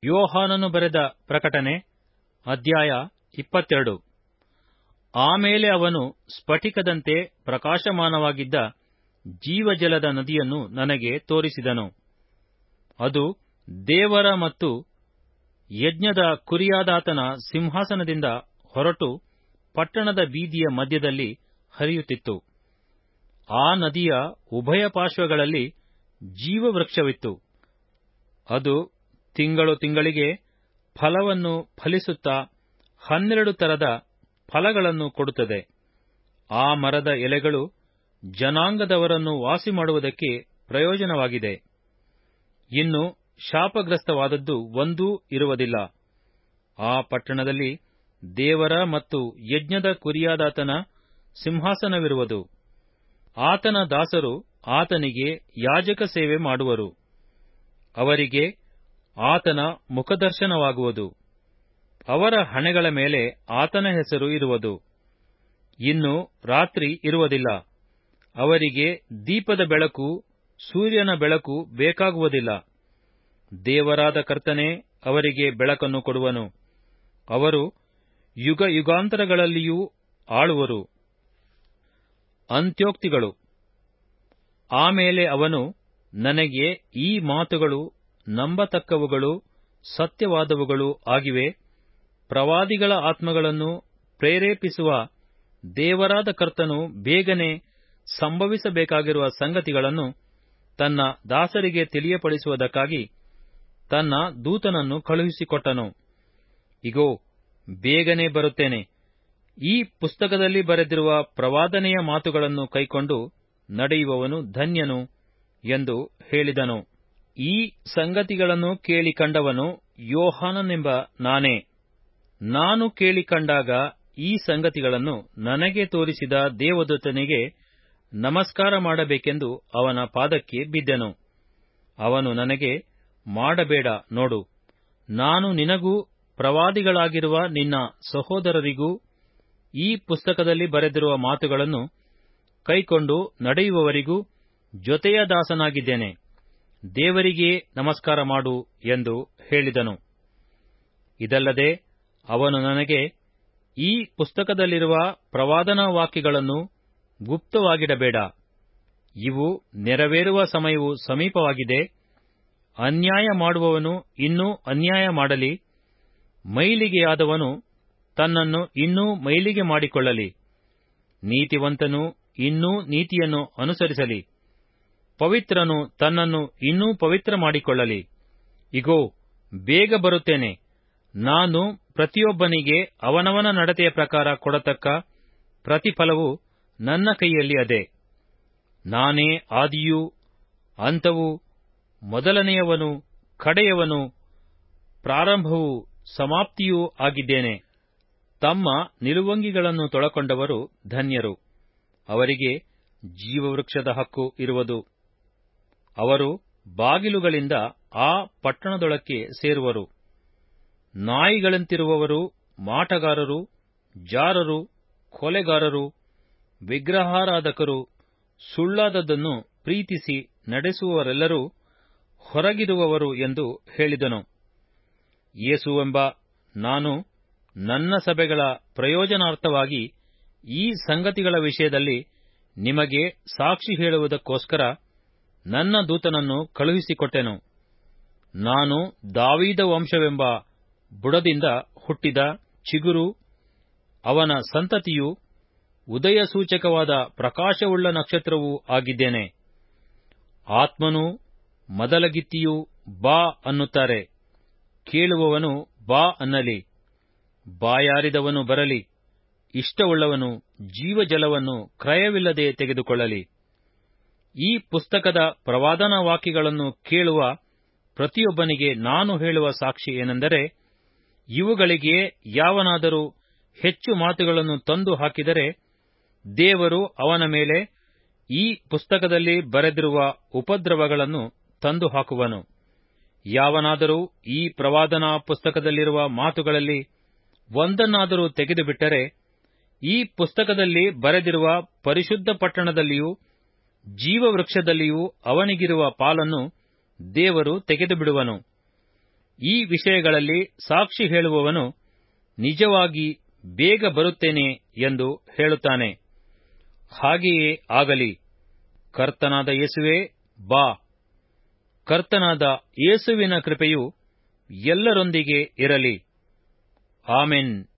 ಯೋಹಾನನು ಬರೆದ ಪ್ರಕಟಣೆ ಅಧ್ಯಾಯ ಇಪ್ಪತ್ತೆರಡು ಆಮೇಲೆ ಅವನು ಸ್ಫಟಿಕದಂತೆ ಪ್ರಕಾಶಮಾನವಾಗಿದ್ದ ಜೀವಜಲದ ನದಿಯನ್ನು ನನಗೆ ತೋರಿಸಿದನು ಅದು ದೇವರ ಮತ್ತು ಯಜ್ಞದ ಕುರಿಯಾದಾತನ ಸಿಂಹಾಸನದಿಂದ ಹೊರಟು ಪಟ್ಟಣದ ಬೀದಿಯ ಮಧ್ಯದಲ್ಲಿ ಹರಿಯುತ್ತಿತ್ತು ಆ ನದಿಯ ಉಭಯ ಪಾರ್ಶ್ವಗಳಲ್ಲಿ ಜೀವವೃಕ್ಷವಿತ್ತು ಅದು ತಿಂಗಳು ತಿಂಗಳಿಗೆ ಫಲವನ್ನು ಫಲಿಸುತ್ತಾ ಹನ್ನೆರಡು ತರದ ಫಲಗಳನ್ನು ಕೊಡುತ್ತದೆ ಆ ಮರದ ಎಲೆಗಳು ಜನಾಂಗದವರನ್ನು ವಾಸಿಮಾಡುವುದಕ್ಕೆ ಪ್ರಯೋಜನವಾಗಿದೆ ಇನ್ನು ಶಾಪಗ್ರಸ್ತವಾದದ್ದು ಒಂದೂ ಇರುವುದಿಲ್ಲ ಆ ಪಟ್ಟಣದಲ್ಲಿ ದೇವರ ಮತ್ತು ಯಜ್ಞದ ಕುರಿಯಾದಾತನ ಸಿಂಹಾಸನವಿರುವುದು ಆತನ ದಾಸರು ಆತನಿಗೆ ಯಾಜಕ ಸೇವೆ ಮಾಡುವರು ಅವರಿಗೆ ಆತನ ಮುಖದರ್ಶನವಾಗುವುದು ಅವರ ಹಣೆಗಳ ಮೇಲೆ ಆತನ ಹೆಸರು ಇರುವುದು ಇನ್ನು ರಾತ್ರಿ ಇರುವುದಿಲ್ಲ ಅವರಿಗೆ ದೀಪದ ಬೆಳಕು ಸೂರ್ಯನ ಬೆಳಕು ಬೇಕಾಗುವುದಿಲ್ಲ ದೇವರಾದ ಕರ್ತನೇ ಅವರಿಗೆ ಬೆಳಕನ್ನು ಕೊಡುವನು ಅವರು ಯುಗ ಯುಗಾಂತರಗಳಲ್ಲಿಯೂ ಆಳುವರು ಅಂತ್ಯೋಕ್ತಿಗಳು ಆಮೇಲೆ ಅವನು ನನಗೆ ಈ ಮಾತುಗಳು ನಂಬತಕ್ಕವುಗಳು ಸತ್ಯವಾದವುಗಳು ಆಗಿವೆ ಪ್ರವಾದಿಗಳ ಆತ್ಮಗಳನ್ನು ಪ್ರೇರೇಪಿಸುವ ದೇವರಾದ ಕರ್ತನು ಬೇಗನೆ ಸಂಭವಿಸಬೇಕಾಗಿರುವ ಸಂಗತಿಗಳನ್ನು ತನ್ನ ದಾಸರಿಗೆ ತಿಳಿಯಪಡಿಸುವುದಕ್ಕಾಗಿ ತನ್ನ ದೂತನನ್ನು ಕಳುಹಿಸಿಕೊಟ್ಟನು ಇಗೋ ಬೇಗನೆ ಬರುತ್ತೇನೆ ಈ ಪುಸ್ತಕದಲ್ಲಿ ಬರೆದಿರುವ ಪ್ರವಾದನೆಯ ಮಾತುಗಳನ್ನು ಕೈಕೊಂಡು ನಡೆಯುವವನು ಧನ್ಯನು ಎಂದು ಹೇಳಿದನು ಈ ಸಂಗತಿಗಳನ್ನು ಕೇಳಿ ಕಂಡವನು ಯೋಹಾನನೆಂಬ ನಾನೇ ನಾನು ಕೇಳಿ ಕಂಡಾಗ ಈ ಸಂಗತಿಗಳನ್ನು ನನಗೆ ತೋರಿಸಿದ ದೇವದೂತನಿಗೆ ನಮಸ್ಕಾರ ಮಾಡಬೇಕೆಂದು ಅವನ ಪಾದಕ್ಕೆ ಬಿದ್ದೆನು ಅವನು ನನಗೆ ಮಾಡಬೇಡ ನೋಡು ನಾನು ನಿನಗೂ ಪ್ರವಾದಿಗಳಾಗಿರುವ ನಿನ್ನ ಸಹೋದರರಿಗೂ ಈ ಪುಸ್ತಕದಲ್ಲಿ ಬರೆದಿರುವ ಮಾತುಗಳನ್ನು ಕೈಕೊಂಡು ನಡೆಯುವವರಿಗೂ ಜೊತೆಯ ದಾಸನಾಗಿದ್ದೇನೆ ದೇವರಿಗೇ ನಮಸ್ಕಾರ ಮಾಡು ಎಂದು ಹೇಳಿದನು ಇದಲ್ಲದೆ ಅವನು ನನಗೆ ಈ ಪುಸ್ತಕದಲ್ಲಿರುವ ಪ್ರವಾದನಾ ವಾಕ್ಯಗಳನ್ನು ಗುಪ್ತವಾಗಿಡಬೇಡ ಇವು ನೆರವೇರುವ ಸಮಯವು ಸಮೀಪವಾಗಿದೆ ಅನ್ಯಾಯ ಮಾಡುವವನು ಇನ್ನೂ ಅನ್ಯಾಯ ಮಾಡಲಿ ಮೈಲಿಗೆಯಾದವನು ತನ್ನನ್ನು ಇನ್ನೂ ಮೈಲಿಗೆ ಮಾಡಿಕೊಳ್ಳಲಿ ನೀತಿವಂತನು ಇನ್ನೂ ನೀತಿಯನ್ನು ಅನುಸರಿಸಲಿ ಪವಿತ್ರನು ತನ್ನನ್ನು ಇನ್ನೂ ಪವಿತ್ರ ಮಾಡಿಕೊಳ್ಳಲಿ ಇಗೋ ಬೇಗ ಬರುತ್ತೇನೆ ನಾನು ಪ್ರತಿಯೊಬ್ಬನಿಗೆ ಅವನವನ ನಡತೆಯ ಪ್ರಕಾರ ಕೊಡತಕ್ಕ ಪ್ರತಿಫಲವು ನನ್ನ ಕೈಯಲ್ಲಿ ಅದೆ ನಾನೇ ಆದಿಯೂ ಅಂತವೂ ಮೊದಲನೆಯವನು ಕಡೆಯವನು ಪ್ರಾರಂಭವೂ ಸಮಾಪ್ತಿಯೂ ಆಗಿದ್ದೇನೆ ತಮ್ಮ ನಿಲುವಂಗಿಗಳನ್ನು ತೊಳಕೊಂಡವರು ಧನ್ಯರು ಅವರಿಗೆ ಜೀವವೃಕ್ಷದ ಹಕ್ಕು ಇರುವುದು ಅವರು ಬಾಗಿಲುಗಳಿಂದ ಆ ಪಟ್ಟಣದೊಳಕ್ಕೆ ಸೇರುವರು ನಾಯಿಗಳಂತಿರುವವರು ಮಾಟಗಾರರು ಜಾರರು ಕೊಲೆಗಾರರು ವಿಗ್ರಹಾರಾಧಕರು ಸುಳ್ಳಾದದ್ದನ್ನು ಪ್ರೀತಿಸಿ ನಡೆಸುವವರೆಲ್ಲರೂ ಹೊರಗಿರುವವರು ಎಂದು ಹೇಳಿದನು ಯೇಸುವೆಂಬ ನಾನು ನನ್ನ ಸಭೆಗಳ ಪ್ರಯೋಜನಾರ್ಥವಾಗಿ ಈ ಸಂಗತಿಗಳ ವಿಷಯದಲ್ಲಿ ನಿಮಗೆ ಸಾಕ್ಷಿ ಹೇಳುವುದಕ್ಕೋಸ್ಕರ ನನ್ನ ದೂತನನ್ನು ಕಳುಹಿಸಿಕೊಟ್ಟೆನು ನಾನು ದಾವೀದ ವಂಶವೆಂಬ ಬುಡದಿಂದ ಹುಟ್ಟಿದ ಚಿಗುರು ಅವನ ಸಂತತಿಯು ಉದಯ ಸೂಚಕವಾದ ಪ್ರಕಾಶವುಳ್ಳ ನಕ್ಷತ್ರವೂ ಆಗಿದ್ದೇನೆ ಆತ್ಮನೂ ಮದಲಗಿತ್ತಿಯೂ ಬಾ ಅನ್ನುತ್ತಾರೆ ಕೇಳುವವನು ಬಾ ಅನ್ನಲಿ ಬಾಯಾರಿದವನು ಬರಲಿ ಇಷ್ಟವುಳ್ಳವನು ಜೀವಜಲವನ್ನು ಕ್ರಯವಿಲ್ಲದೆ ತೆಗೆದುಕೊಳ್ಳಲಿ ಈ ಪುಸ್ತಕದ ಪ್ರವಾದನಾ ವಾಕ್ಯಗಳನ್ನು ಕೇಳುವ ಪ್ರತಿಯೊಬ್ಬನಿಗೆ ನಾನು ಹೇಳುವ ಸಾಕ್ಷಿ ಏನೆಂದರೆ ಇವುಗಳಿಗೆ ಯಾವನಾದರೂ ಹೆಚ್ಚು ಮಾತುಗಳನ್ನು ತಂದು ಹಾಕಿದರೆ ದೇವರು ಅವನ ಮೇಲೆ ಈ ಪುಸ್ತಕದಲ್ಲಿ ಬರೆದಿರುವ ಉಪದ್ರವಗಳನ್ನು ತಂದು ಹಾಕುವನು ಯಾವನಾದರೂ ಈ ಪ್ರವಾದನಾ ಪುಸ್ತಕದಲ್ಲಿರುವ ಮಾತುಗಳಲ್ಲಿ ಒಂದನ್ನಾದರೂ ತೆಗೆದುಬಿಟ್ಟರೆ ಈ ಪುಸ್ತಕದಲ್ಲಿ ಬರೆದಿರುವ ಪರಿಶುದ್ಧ ಪಟ್ಟಣದಲ್ಲಿಯೂ ಜೀವವೃಕ್ಷದಲ್ಲಿಯೂ ಅವನಿಗಿರುವ ಪಾಲನ್ನು ದೇವರು ತೆಗೆದುಬಿಡುವನು ಈ ವಿಷಯಗಳಲ್ಲಿ ಸಾಕ್ಷಿ ಹೇಳುವವನು ನಿಜವಾಗಿ ಬೇಗ ಬರುತ್ತೇನೆ ಎಂದು ಹೇಳುತ್ತಾನೆ ಹಾಗೆಯೇ ಆಗಲಿ ಕರ್ತನಾದ ಯೇಸುವೇ ಬಾ ಕರ್ತನಾದ ಯೇಸುವಿನ ಕೃಪೆಯು ಎಲ್ಲರೊಂದಿಗೆ ಇರಲಿ ಆಮೆನ್